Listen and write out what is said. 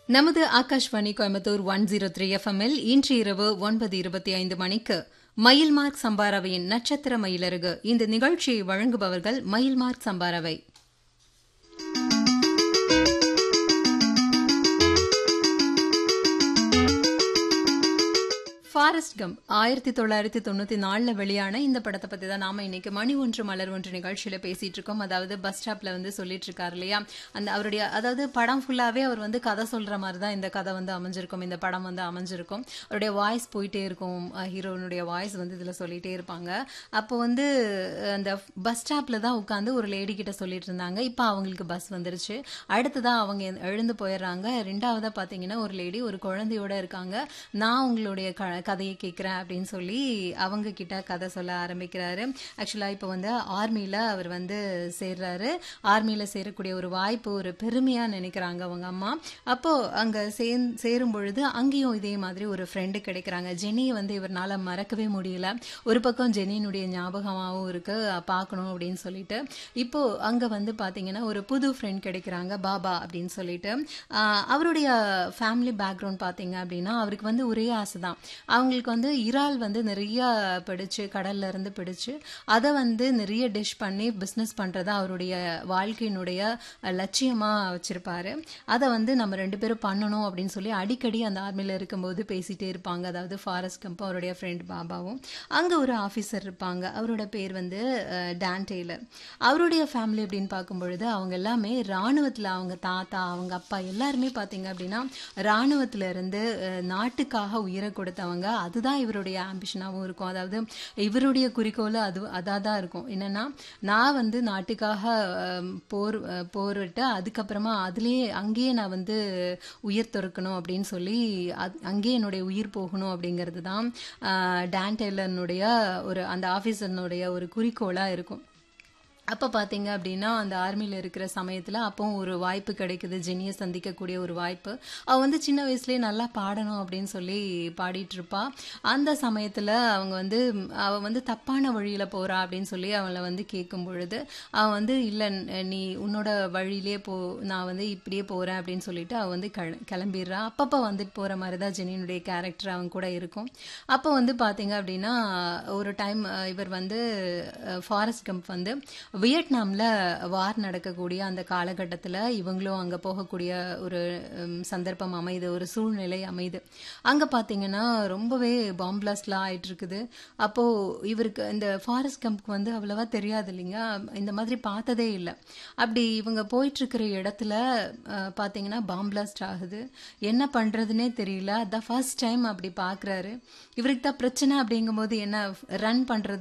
நமது Akashvani Coimbatore one zero three எஃப்எம்மில் இன்று இரவு ஒன்பது இருபத்தி ஐந்து மணிக்கு மயில்மார்க் சம்பாரவையின் நட்சத்திர மயிலருகு இந்த நிகழ்ச்சியை வழங்குபவர்கள் மயில்மார்க் சம்பாரவை ஃபாரஸ்ட் கம் ஆயிரத்தி தொள்ளாயிரத்தி தொண்ணூத்தி நாலுல வெளியான இந்த படத்தை பத்தி தான் நாம இன்னைக்கு மணி ஒன்று மலர் ஒன்று நிகழ்ச்சியில பேசிட்டு இருக்கோம் அதாவது பஸ் ஸ்டாப்ல வந்து சொல்லிட்டு இருக்காரு இல்லையா அந்த அவருடைய அதாவது படம் ஃபுல்லாவே அவர் வந்து கதை சொல்ற மாதிரி தான் இந்த கதை வந்து அமைஞ்சிருக்கும் இந்த படம் வந்து அமைஞ்சிருக்கும் அவருடைய வாய்ஸ் போயிட்டே இருக்கும் ஹீரோனுடைய வாய்ஸ் வந்து இதுல சொல்லிட்டே இருப்பாங்க அப்போ வந்து அந்த பஸ் ஸ்டாப்ல தான் உட்காந்து ஒரு லேடி கிட்ட சொல்லிட்டு இருந்தாங்க இப்போ அவங்களுக்கு பஸ் வந்துருச்சு அடுத்ததான் அவங்க எழுந்து போயிடுறாங்க ரெண்டாவதா பாத்தீங்கன்னா ஒரு லேடி ஒரு குழந்தையோட இருக்காங்க நான் உங்களுடைய க கதையை கேட்குறேன் அப்படின்னு சொல்லி அவங்க கிட்ட கதை சொல்ல ஆரம்பிக்கிறாரு ஆக்சுவலாக இப்போ வந்து ஆர்மியில் அவர் வந்து சேர்றாரு ஆர்மியில் சேரக்கூடிய ஒரு வாய்ப்பு ஒரு பெருமையாக நினைக்கிறாங்க அவங்க அம்மா அப்போது அங்கே சே சேரும் பொழுது அங்கேயும் இதே மாதிரி ஒரு ஃப்ரெண்டு கிடைக்கிறாங்க ஜெனியை வந்து இவரால் மறக்கவே முடியல ஒரு பக்கம் ஜெனியினுடைய ஞாபகமாகவும் இருக்கு பார்க்கணும் அப்படின்னு சொல்லிட்டு இப்போ அங்கே வந்து பார்த்தீங்கன்னா ஒரு புது ஃப்ரெண்ட் கிடைக்கிறாங்க பாபா அப்படின்னு சொல்லிட்டு அவருடைய ஃபேமிலி பேக்ரவுண்ட் பார்த்தீங்க அப்படின்னா அவருக்கு வந்து ஒரே ஆசை தான் அவங்களுக்கு வந்து இறால் வந்து நிறைய பிடிச்சு கடல்ல இருந்து பிடிச்சு அதை வந்து நிறைய டிஷ் பண்ணி பிஸ்னஸ் பண்ணுறதா அவருடைய வாழ்க்கையினுடைய லட்சியமாக வச்சிருப்பாரு அதை வந்து நம்ம ரெண்டு பேரும் பண்ணணும் அப்படின்னு சொல்லி அடிக்கடி அந்த ஆர்மியில் இருக்கும்போது பேசிட்டே இருப்பாங்க அதாவது ஃபாரஸ்ட் கம்ப் அவருடைய ஃப்ரெண்ட் பாபாவும் அங்கே ஒரு ஆஃபீஸர் இருப்பாங்க அவரோட பேர் வந்து டான் டெய்லர் அவருடைய ஃபேமிலி அப்படின்னு பார்க்கும் பொழுது அவங்க எல்லாமே இராணுவத்தில் அவங்க தாத்தா அவங்க அப்பா எல்லாருமே பார்த்தீங்க அப்படின்னா இராணுவத்தில் இருந்து நாட்டுக்காக உயிரை கொடுத்தவங்க அதுதான் இவருடைய ஆம்பிஷனாகவும் இருக்கும் அதாவது இவருடைய குறிக்கோள் அது அதாக தான் இருக்கும் என்னன்னா நான் வந்து நாட்டுக்காக போர் போரிட்டு அதுக்கப்புறமா அதுலேயே அங்கேயே நான் வந்து உயிர் துறக்கணும் அப்படின்னு சொல்லி அங்கேயே என்னுடைய உயிர் போகணும் அப்படிங்கிறது தான் டான் டெய்லர்னுடைய ஒரு அந்த ஆஃபீஸர்னுடைய ஒரு குறிக்கோளாக இருக்கும் அப்போ பார்த்தீங்க அப்படின்னா அந்த ஆர்மியில் இருக்கிற சமயத்தில் அப்போவும் ஒரு வாய்ப்பு கிடைக்குது ஜெனியை சந்திக்கக்கூடிய ஒரு வாய்ப்பு அவள் வந்து சின்ன வயசுலேயே நல்லா பாடணும் அப்படின்னு சொல்லி பாடிட்டு இருப்பா அந்த சமயத்தில் அவங்க வந்து அவள் வந்து தப்பான வழியில் போகிறா அப்படின்னு சொல்லி அவளை வந்து கேட்கும் பொழுது அவன் வந்து இல்லை நீ உன்னோட வழியிலே போ நான் வந்து இப்படியே போகிறேன் அப்படின்னு சொல்லிட்டு அவள் வந்து கிளம்பிடுறா அப்பப்போ வந்துட்டு போகிற மாதிரி தான் ஜெனியினுடைய கேரக்டர் அவங்க கூட இருக்கும் அப்போ வந்து பார்த்தீங்க அப்படின்னா ஒரு டைம் இவர் வந்து ஃபாரஸ்ட் கம்ப் வந்து வியட்நாமில் வார் நடக்கக்கூடிய அந்த காலகட்டத்தில் இவங்களும் அங்கே போகக்கூடிய ஒரு சந்தர்ப்பம் அமையுது ஒரு சூழ்நிலை அமையுது அங்கே பார்த்தீங்கன்னா ரொம்பவே பாம் பிளாஸ்ட்லாம் ஆயிட்டு இருக்குது அப்போது இவருக்கு இந்த ஃபாரஸ்ட் கம்ப்க்கு வந்து அவ்வளவா தெரியாது இல்லைங்க இந்த மாதிரி பார்த்ததே இல்லை அப்படி இவங்க போயிட்டுருக்கிற இடத்துல பார்த்தீங்கன்னா பாம் பிளாஸ்ட் ஆகுது என்ன பண்ணுறதுனே தெரியல அதான் ஃபர்ஸ்ட் டைம் அப்படி பார்க்குறாரு இவருக்கு தான் பிரச்சனை அப்படிங்கும்போது என்ன ரன் பண்ணுறது